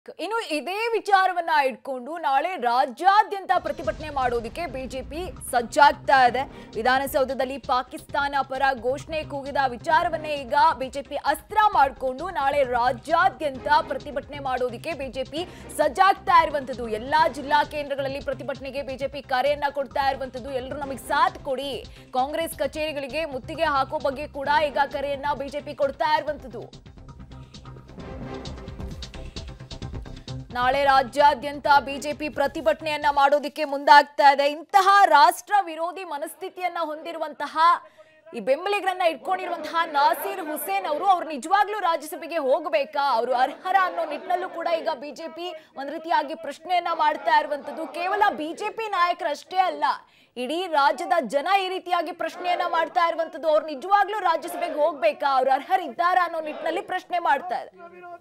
ಇನ್ನು ಇದೇ ವಿಚಾರವನ್ನ ಇಟ್ಕೊಂಡು ನಾಳೆ ರಾಜ್ಯಾದ್ಯಂತ ಪ್ರತಿಭಟನೆ ಮಾಡೋದಕ್ಕೆ ಬಿಜೆಪಿ ಸಜ್ಜಾಗ್ತಾ ಇದೆ ವಿಧಾನಸೌಧದಲ್ಲಿ ಪಾಕಿಸ್ತಾನ ಪರ ಘೋಷಣೆ ಕೂಗಿದ ವಿಚಾರವನ್ನೇ ಈಗ ಬಿಜೆಪಿ ಅಸ್ತ್ರ ಮಾಡಿಕೊಂಡು ನಾಳೆ ರಾಜ್ಯಾದ್ಯಂತ ಪ್ರತಿಭಟನೆ ಮಾಡೋದಕ್ಕೆ ಬಿಜೆಪಿ ಸಜ್ಜಾಗ್ತಾ ಇರುವಂತದ್ದು ಎಲ್ಲಾ ಜಿಲ್ಲಾ ಕೇಂದ್ರಗಳಲ್ಲಿ ಪ್ರತಿಭಟನೆಗೆ ಬಿಜೆಪಿ ಕರೆಯನ್ನ ಕೊಡ್ತಾ ಇರುವಂತದ್ದು ಎಲ್ಲರೂ ನಮಗೆ ಸಾಥ್ ಕೊಡಿ ಕಾಂಗ್ರೆಸ್ ಕಚೇರಿಗಳಿಗೆ ಮುತ್ತಿಗೆ ಹಾಕೋ ಬಗ್ಗೆ ಕೂಡ ಈಗ ಕರೆಯನ್ನ ಬಿಜೆಪಿ ಕೊಡ್ತಾ ಇರುವಂತದ್ದು ನಾಳೆ ರಾಜ್ಯಾದ್ಯಂತ ಬಿಜೆಪಿ ಪ್ರತಿಭಟನೆಯನ್ನ ಮಾಡೋದಕ್ಕೆ ಮುಂದಾಗ್ತಾ ಇದೆ ಇಂತಹ ರಾಷ್ಟ್ರ ವಿರೋಧಿ ಮನಸ್ಥಿತಿಯನ್ನ ಹೊಂದಿರುವಂತಹ ಈ ಬೆಂಬಲಿಗರನ್ನ ಇಟ್ಕೊಂಡಿರುವಂತಹ ನಾಸೀರ್ ಹುಸೇನ್ ಅವರು ಅವ್ರು ನಿಜವಾಗ್ಲೂ ರಾಜ್ಯಸಭೆಗೆ ಹೋಗಬೇಕಾ ಅವರು ಅರ್ಹರ ಅನ್ನೋ ನಿಟ್ಟಿನಲ್ಲೂ ಕೂಡ ಈಗ ಬಿಜೆಪಿ ಒಂದ್ ರೀತಿಯಾಗಿ ಪ್ರಶ್ನೆಯನ್ನ ಮಾಡ್ತಾ ಇರುವಂತದ್ದು ಕೇವಲ ಬಿಜೆಪಿ ನಾಯಕರಷ್ಟೇ ಅಲ್ಲ ಇಡೀ ರಾಜ್ಯದ ಜನ ಈ ರೀತಿಯಾಗಿ ಪ್ರಶ್ನೆಯನ್ನ ಮಾಡ್ತಾ ಇರುವಂತದ್ದು ಅವ್ರು ನಿಜವಾಗ್ಲೂ ರಾಜ್ಯಸಭೆಗೆ ಹೋಗ್ಬೇಕಾ ಅವ್ರು ಅರ್ಹರಿದ್ದಾರಾ ಅನ್ನೋ ನಿಟ್ಟಿನಲ್ಲಿ ಪ್ರಶ್ನೆ ಮಾಡ್ತಾ ಇದೆ